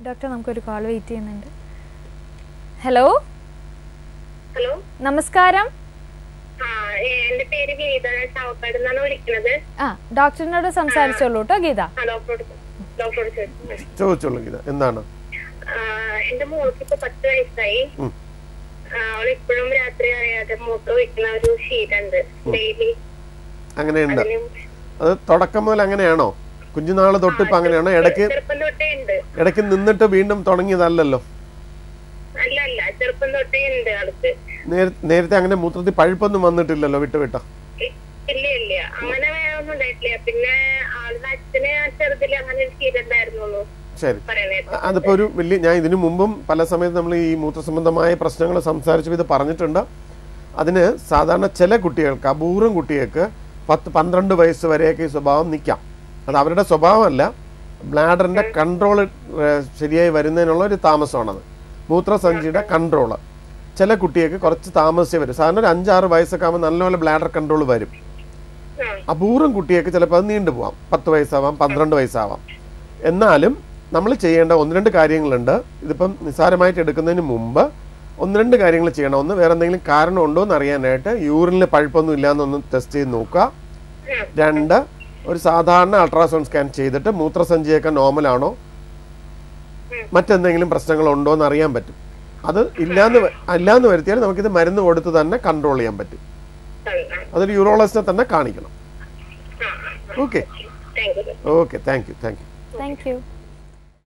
Doctor നമുക്കൊരു call wait ചെയ്യുന്നുണ്ട് hello hello നമസ്കാരം ആ ഏ, എന്റെ പേര് ഗീത ഞാൻ ചാവക്കാട് നിന്നാണ് വിളിക്കുന്നത് ആ ഡോക്ടറിനോട് സംസാരിച്ചോളൂ കേട്ടോ ഗീത ആ ഡോക്ടറോട് ഡോക്ടറോട് ചോദിച്ചു ചോദിച്ചോളൂ ഗീത എന്താണ് ആ, എന്റെ മോൾക്ക് ഇപ്പൊ പത്ത് വയസ്സായി ഉം. ആ, അവൾ ഇപ്പോഴും രാത്രി അറിയാതെ മൂത്ര ഒഴിക്കുന്ന ഒരു ശീലമുണ്ട് ഡെയിലി അങ്ങനെയുണ്ട് അതിന് അത് തുടക്കം മുതൽ അങ്ങനെയാണോ കുഞ്ഞുനാൾ തൊട്ട് ഇപ്പം അങ്ങനെയാണോ ഇടയ്ക്ക് ചെറുപ്പം തൊട്ടേ ഉണ്ട് ഇടയ്ക്ക് നിന്നിട്ട് വീണ്ടും തുടങ്ങിയതല്ലല്ലോ അല്ല അല്ല ചെറുപ്പം തൊട്ടേ ഉണ്ട് ആൾക്ക് നേര- നേരത്തെ അങ്ങനെ മൂത്രത്തിൽ പഴുപ്പൊന്നും വന്നിട്ടില്ലല്ലോ വിട്ട് വിട്ടോ ഇ- ഇല്ല ഇല്ല അങ്ങനെ ഒന്നും ഉണ്ടായിട്ടില്ല പിന്നെ ആളുടെ അച്ഛന് ചെറുതിൽ അങ്ങനെ ഒരു ശീലം ഉണ്ടായിരുന്നുള്ളൂ ശരി പറയുന്നത് അതിപ്പോ ഒരു വലിയ ഞാൻ ഇതിനു മുമ്പും പല സമയത്ത് നമ്മൾ ഈ മൂത്രസംബന്ധമായ പ്രശ്നങ്ങൾ സംസാരിച്ചപ്പോൾ ഇത് പറഞ്ഞിട്ടുണ്ട് അതിന് സാധാരണ ചില കുട്ടികൾക്ക് അപൂർവം കുട്ടികൾക്ക് പത്ത് പന്ത്രണ്ട് വയസ്സ് വരെയൊക്കെ ഈ സ്വഭാവം നിൽക്കാം അത് അവരുടെ സ്വഭാവമല്ല ബ്ലാഡറിന്റെ കൺട്രോൾ ശരിയായി വരുന്നതിനുള്ള ഒരു താമസമാണത് മൂത്രസഞ്ചിയുടെ കൺട്രോൾ ചില കുട്ടികൾക്ക് കുറച്ച് താമസിച്ചേ വരും സാധാരണ ഒരു അഞ്ചാറ് വയസ്സൊക്കെ ആകുമ്പോൾ നല്ലപോലെ ബ്ലാഡർ കൺട്രോൾ വരും ആ അപൂർവം കുട്ടിയൊക്കെ ചിലപ്പോൾ അത് നീണ്ടു പോവാം പത്ത് വയസ്സാവാം പന്ത്രണ്ട് വയസ്സാവാം എന്നാലും നമ്മൾ ചെയ്യേണ്ട ഒന്ന് രണ്ട് കാര്യങ്ങളുണ്ട് ഇതിപ്പം നിസ്സാരമായിട്ട് എടുക്കുന്നതിന് മുമ്പ് ഒന്ന് രണ്ട് കാര്യങ്ങൾ ചെയ്യണം ഒന്ന് വേറെ എന്തെങ്കിലും കാരണമുണ്ടോ എന്ന് അറിയാനായിട്ട് യൂറിനിൽ പഴുപ്പൊന്നും ഇല്ലാന്നൊന്ന് ടെസ്റ്റ് ചെയ്ത് നോക്കുക ഉം. രണ്ട് ഒരു സാധാരണ അൾട്രാസൗണ്ട് സ്കാൻ ചെയ്തിട്ട് മൂത്രസഞ്ചിയൊക്കെ നോർമലാണോ മറ്റെന്തെങ്കിലും പ്രശ്നങ്ങളുണ്ടോ എന്ന് അറിയാൻ പറ്റും അത് ഇല്ലാന്ന് വ- ഇല്ലാന്ന് വരുത്തിയാൽ നമുക്കിത് മരുന്ന് കൊടുത്ത് തന്നെ കൺട്രോൾ ചെയ്യാൻ പറ്റും അതൊരു യൂറോളജിസ്റ്റിനെ തന്നെ കാണിക്കണം okay thank you okay thank you thank you thank U